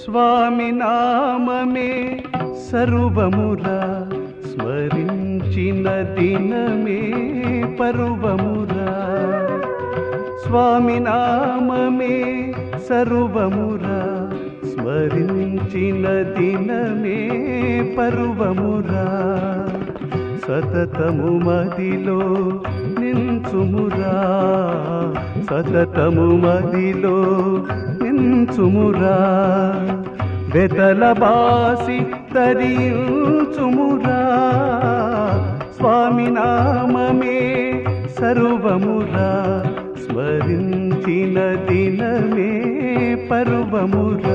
స్వామి నామమే సర్వమురా స్మరించిన దినమే పర్వమురా స్వామి నామమే సర్వమురా స్మరించిన దినమే పర్వమురా సతతము మదిలో నించుమురా సతతము మదిలో నించుమురా బెతల బాసి తరించుమురా స్వామి నామమే సర్వమురా స్మరించిన దినమే పర్వమురా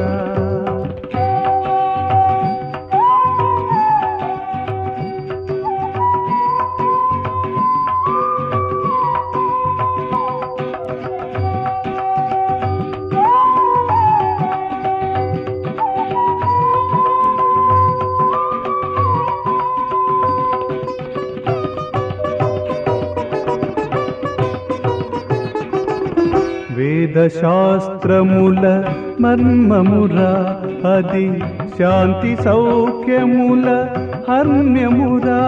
వేదశాస్త్రముల మర్మమురా అది శాంతి సౌఖ్యముల హర్మ్యమురా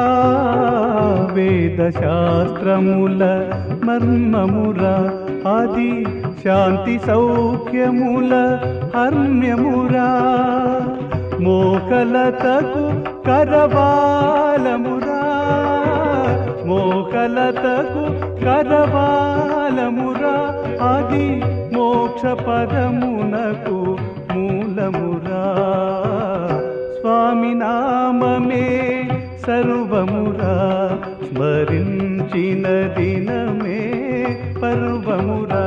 వేదశాస్త్రముల మర్మమురా అది శాంతి సౌఖ్యముల హర్మ్యమురా మోకలతకు కరవాలమురా మోకలతకు కరవాలమురా అది మోక్ష పదమునకు మూలమురా స్వామి నామమే సర్వమురా స్మరించిన దినమే పర్వమురా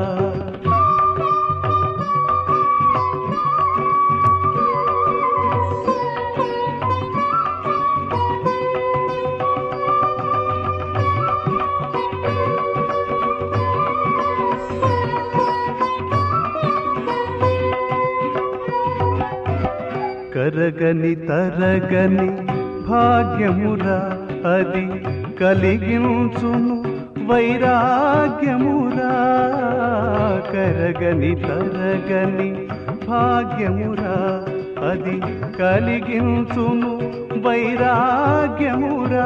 కరగని తరగని భాగ్యమురా అది కలిగించును వైరాగ్యమురా కరగని తరగని భాగ్యమురా అది కలిగించును వైరాగ్యమురా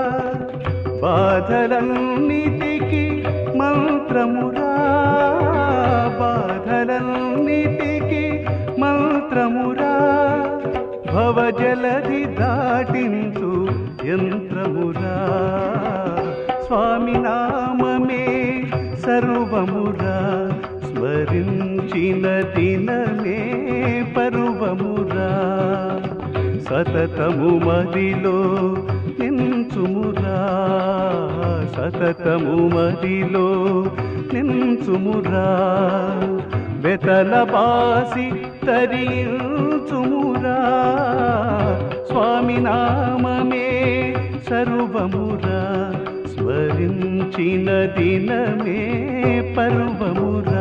బాధలన్నిటికి మంత్రమురా బాధలన్నిటికి మంత్రమురా భవజలధి దాటించు యంత్రమురా స్వామి నామమే సర్వమురా స్మరించిన దినమే పర్వమురా సతతము మదిలో నించుమురా సతతము మదిలో నించుమురా బెతల బాసి తరించుమురా స్వామి నామమే సర్వమురా స్మరించిన దినమే పర్వమురా